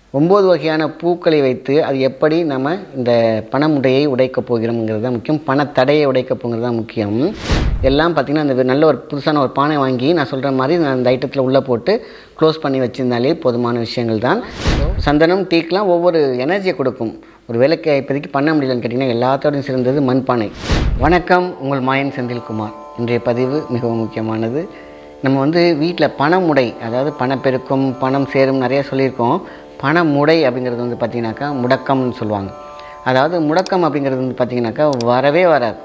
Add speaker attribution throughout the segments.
Speaker 1: ஒம்பது வகையான பூக்களை வைத்து அது எப்படி நம்ம இந்த பணமுடையை உடைக்கப் போகிறோம்ங்கிறது தான் முக்கியம் பணத்தடையை உடைக்கப் போகிறது தான் முக்கியம் எல்லாம் பார்த்திங்கன்னா அந்த நல்ல ஒரு புதுசான ஒரு பானை வாங்கி நான் சொல்கிற மாதிரி நான் அந்த ஐட்டத்தில் உள்ளே போட்டு க்ளோஸ் பண்ணி வச்சிருந்தாலே போதுமான விஷயங்கள் தான் சந்தனம் டீக்கெலாம் ஒவ்வொரு எனர்ஜியை கொடுக்கும் ஒரு வேலைக்கு இப்போதைக்கு பண்ண முடியலன்னு கேட்டிங்கன்னா எல்லாத்தோடையும் சிறந்தது மண்பானை வணக்கம் உங்கள் மாயன் செந்தில்குமார் இன்றைய பதிவு மிகவும் முக்கியமானது நம்ம வந்து வீட்டில் பணமுடை அதாவது பணப்பெருக்கம் பணம் சேரும் நிறைய சொல்லியிருக்கோம் பணமுடை அப்படிங்கிறது வந்து பார்த்திங்கனாக்கா முடக்கம்னு சொல்லுவாங்க அதாவது முடக்கம் அப்படிங்கிறது வந்து பார்த்திங்கனாக்கா வரவே வராது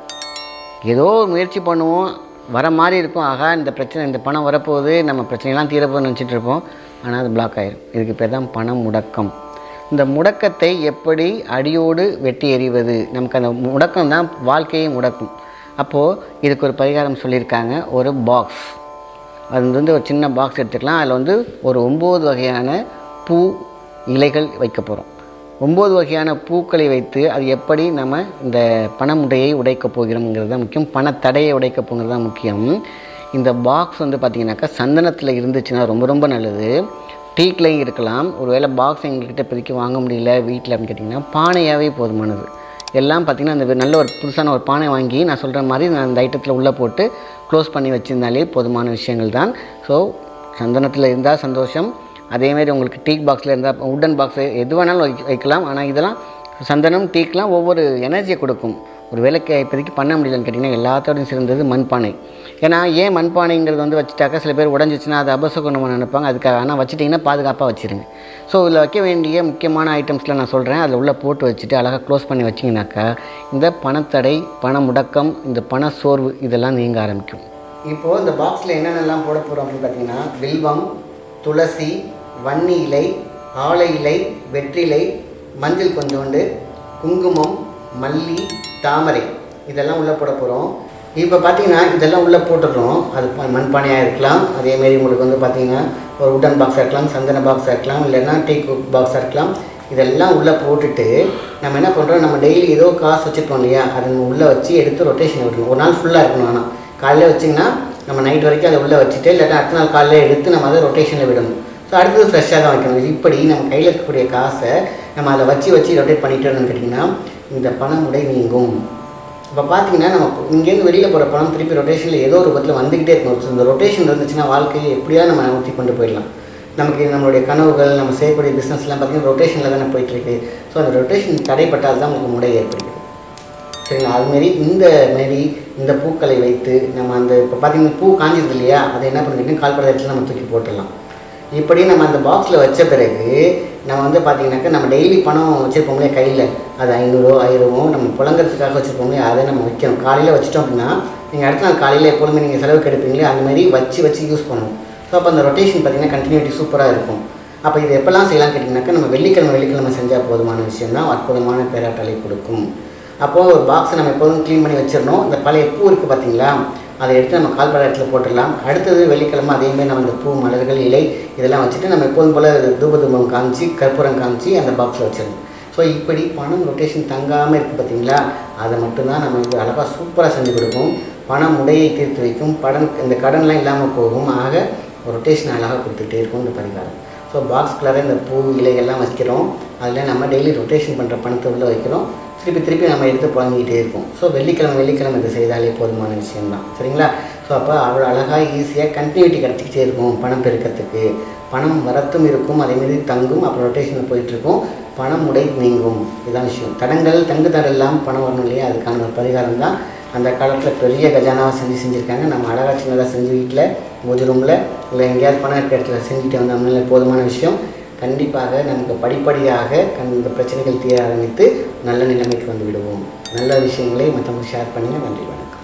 Speaker 1: ஏதோ முயற்சி பண்ணுவோம் வர மாதிரி இருக்கும் ஆகா இந்த பிரச்சனை இந்த பணம் வரப்போகுது நம்ம பிரச்சனையெல்லாம் தீரப்போகுதுன்னு நினச்சிட்டு இருப்போம் ஆனால் அது பிளாக் ஆயிரும் இதுக்கு பேர் தான் பண முடக்கம் இந்த முடக்கத்தை எப்படி அடியோடு வெட்டி எறிவது நமக்கு அந்த முடக்கம் தான் வாழ்க்கையை முடக்கும் அப்போது இதுக்கு ஒரு பரிகாரம் சொல்லியிருக்காங்க ஒரு பாக்ஸ் அது வந்து ஒரு சின்ன பாக்ஸ் எடுத்துக்கலாம் அதில் வந்து ஒரு ஒம்பது வகையான பூ இலைகள் வைக்க போகிறோம் ஒம்பது வகையான பூக்களை வைத்து அது எப்படி நம்ம இந்த பணமுடையை உடைக்கப் போகிறோம்ங்கிறது தான் முக்கியம் பணத்தடையை உடைக்கப் போகிறது தான் முக்கியம் இந்த பாக்ஸ் வந்து பார்த்திங்கனாக்கா சந்தனத்தில் இருந்துச்சுன்னா ரொம்ப ரொம்ப நல்லது டீக்லையும் இருக்கலாம் ஒருவேளை பாக்ஸ் எங்கள்கிட்ட இப்போதைக்கு வாங்க முடியல வீட்டில் அப்படின்னு கேட்டிங்கன்னா பானையாகவே போதுமானது எல்லாம் பார்த்திங்கன்னா அந்த நல்ல ஒரு புதுசான ஒரு பானை வாங்கி நான் சொல்கிற மாதிரி நான் அந்த ஐட்டத்தில் உள்ளே போட்டு க்ளோஸ் பண்ணி வச்சுருந்தாலே போதுமான விஷயங்கள் தான் ஸோ சந்தனத்தில் இருந்தால் சந்தோஷம் அதேமாரி உங்களுக்கு டீக் பாக்ஸில் இருந்தால் உட்டன் பாக்ஸு எது வேணாலும் வை வைக்கலாம் ஆனால் இதெல்லாம் சந்தனம் டீக்கெலாம் ஒவ்வொரு எனர்ஜியை கொடுக்கும் ஒரு வேலைக்கு இப்போதைக்கு பண்ண முடியலன்னு கேட்டிங்கன்னா எல்லாத்தோடையும் சிறந்தது மண்பானை ஏன்னா ஏன் மண்பானைங்கிறது வந்து வச்சுட்டாக்கா சில பேர் உடஞ்சிச்சுன்னா அது அபசகுணமாக நினைப்பாங்க அதுக்காக ஆனால் வச்சுட்டிங்கன்னா பாதுகாப்பாக வச்சுருங்க ஸோ இதில் வைக்க வேண்டிய முக்கியமான ஐட்டம்ஸில் நான் சொல்கிறேன் அதில் உள்ளே போட்டு வச்சுட்டு அழகாக க்ளோஸ் பண்ணி வச்சிங்கனாக்கா இந்த பணத்தடை பண முடக்கம் இந்த பண சோர்வு இதெல்லாம் நீங்க ஆரம்பிக்கும் இப்போது இந்த பாக்ஸில் என்னென்னலாம் போட போகிறோம் அப்படின்னு பார்த்தீங்கன்னா வில்வம் துளசி வன்னி இலை ஆலை இலை வெற்றிலை மஞ்சள் கொஞ்சோண்டு குங்குமம் மல்லி தாமரை இதெல்லாம் உள்ளே போட போகிறோம் இப்போ பார்த்தீங்கன்னா இதெல்லாம் உள்ளே போட்டுடுறோம் அது ப- மண்பானையாக இருக்கலாம் அதேமாரி உங்களுக்கு வந்து பார்த்தீங்கன்னா ஒரு உட்டன் பாக்ஸாக இருக்கலாம் சந்தன பாக்ஸாக இருக்கலாம் இல்லைன்னா டீ பாக்ஸாக இருக்கலாம் இதெல்லாம் உள்ளே போட்டுட்டு நம்ம என்ன பண்ணுறோம் நம்ம டெய்லி ஏதோ காசு வச்சுருப்போம் இல்லையா அதை நம்ம உள்ளே வச்சு எடுத்து ரொட்டேஷன் விடணும் ஒரு நாள் ஃபுல்லாக இருக்கணும் ஆனால் காலையில் வச்சிங்கன்னா நம்ம நைட் வரைக்கும் அதை உள்ளே வச்சுட்டு இல்லாட்டா அடுத்த நாள் காலையில் எடுத்து நம்ம அதை ரொட்டேஷனில் விடணும் ஸோ அடுத்தது ஃப்ரெஷ்ஷாக தான் வைக்கணும் இப்படி நம்ம கையில் இருக்கக்கூடிய காசை நம்ம அதில் வச்சு வச்சு ரொட்டேட் பண்ணிட்டு இருந்தோம்னு கேட்டிங்கன்னா இந்த பணமுடை நீங்கும் இப்போ பார்த்தீங்கன்னா நம்ம இங்கேருந்து வெளியில் போகிற பணம் திருப்பி ரொட்டேஷனில் ஏதோ ஒரு ரூபத்தில் வந்துக்கிட்டே இருக்கணும் ஸோ இந்த ரொட்டேஷன் இருந்துச்சுன்னா வாழ்க்கையை எப்படியா நம்ம நகர்த்தி கொண்டு போயிடலாம் நமக்கு நம்மளுடைய கனவுகள் நம்ம செய்யக்கூடிய பிஸ்னஸ்லாம் பார்த்தீங்கன்னா ரொட்டேஷனில் தானே போயிட்டுருக்கு ஸோ அந்த ரொட்டேஷன் தடைப்பட்டால் தான் உங்களுக்கு முடை ஏற்படுகிறது சரிங்களா அதுமாரி இந்த மாரி இந்த பூக்களை வைத்து நம்ம அந்த இப்போ பார்த்தீங்கன்னா பூ காஞ்சிருது இல்லையா அதை என்ன பண்ணிட்டு கால்பட இடத்துல நம்ம தூக்கி போட்டுடலாம் இப்படி நம்ம அந்த பாக்ஸில் வச்ச பிறகு நம்ம வந்து பார்த்தீங்கன்னாக்கா நம்ம டெய்லி பணம் வச்சுருப்போம் இல்லையா கையில் அது ஐநூறோ ஆயிரமோ நம்ம புழங்குறதுக்காக வச்சுருப்போம் இல்லையா அதை நம்ம வைக்கணும் காலையில் வச்சிட்டோம் அப்படின்னா நீங்கள் அடுத்த நாள் காலையில் எப்பொழுதுமே நீங்கள் செலவுக்கு எடுப்பீங்களே அந்த மாதிரி வச்சு வச்சு யூஸ் பண்ணணும் ஸோ அப்போ அந்த ரொட்டேஷன் பார்த்தீங்கன்னா கண்டினியூட்டி சூப்பராக இருக்கும் அப்போ இது எப்போல்லாம் செய்யலாம் கேட்டிங்கனாக்கா நம்ம வெள்ளிக்கிழமை வெள்ளிக்கிழமை செஞ்சால் போதுமான விஷயம் தான் அற்புதமான பேராட்டலை கொடுக்கும் அப்போது ஒரு பாக்ஸை நம்ம எப்போதும் க்ளீன் பண்ணி வச்சிடணும் இந்த பழைய பூ இருக்குது பார்த்தீங்களா அதை எடுத்து நம்ம கால்பட இடத்துல போட்டுடலாம் அடுத்தது வெள்ளிக்கிழமை அதேமாதிரி நம்ம இந்த பூ மலர்கள் இலை இதெல்லாம் வச்சுட்டு நம்ம எப்போதும் போல் தூப தூபம் காமிச்சு கற்பூரம் காமிச்சு அந்த பாக்ஸில் வச்சிடணும் ஸோ இப்படி பணம் ரொட்டேஷன் தங்காமல் இருக்குது பார்த்தீங்களா அதை மட்டும்தான் நம்ம வந்து அழகாக சூப்பராக செஞ்சு கொடுக்கும் பணம் உடையை தீர்த்து வைக்கும் படம் இந்த கடன்லாம் இல்லாமல் போகும் ஆக ரொட்டேஷன் அழகாக கொடுத்துட்டே இருக்கும் இந்த பரிகாரம் ஸோ பாக்ஸ்குள்ளார இந்த பூ இலைகள்லாம் வைக்கிறோம் அதில் நம்ம டெய்லி ரொட்டேஷன் பண்ணுற பணத்தை உள்ளே வைக்கிறோம் திருப்பி திருப்பி நம்ம எடுத்து புழங்கிட்டே இருக்கோம் ஸோ வெள்ளிக்கிழமை வெள்ளிக்கிழமை இது செய்தாலே போதுமான விஷயம்தான் சரிங்களா ஸோ அப்போ அவ்வளோ அழகாக ஈஸியாக கண்டினியூட்டி கிடச்சிக்கிட்டே இருக்கும் பணம் பெருக்கத்துக்கு பணம் வரத்தும் இருக்கும் அதேமாரி தங்கும் அப்புறம் ரொட்டேஷனில் போயிட்டுருக்கும் பணம் உடை நீங்கும் இதுதான் விஷயம் தடங்கள் தங்கு தடல் இல்லாமல் பணம் வரணும் இல்லையா அதுக்கான ஒரு பரிகாரம் தான் அந்த காலத்தில் பெரிய கஜானாவாக செஞ்சு செஞ்சுருக்காங்க நம்ம அழகாக சின்னதாக செஞ்சு வீட்டில் பூஜை ரூமில் இல்லை எங்கேயாவது பணம் இருக்கிற இடத்துல செஞ்சுட்டு வந்தோம்னால போதுமான விஷயம் கண்டிப்பாக நமக்கு படிப்படியாக கண் இந்த பிரச்சனைகள் தீர ஆரம்பித்து நல்ல நிலைமைக்கு வந்து விடுவோம் நல்ல விஷயங்களை மற்றவங்களுக்கு ஷேர் பண்ணுங்கள் நன்றி வணக்கம்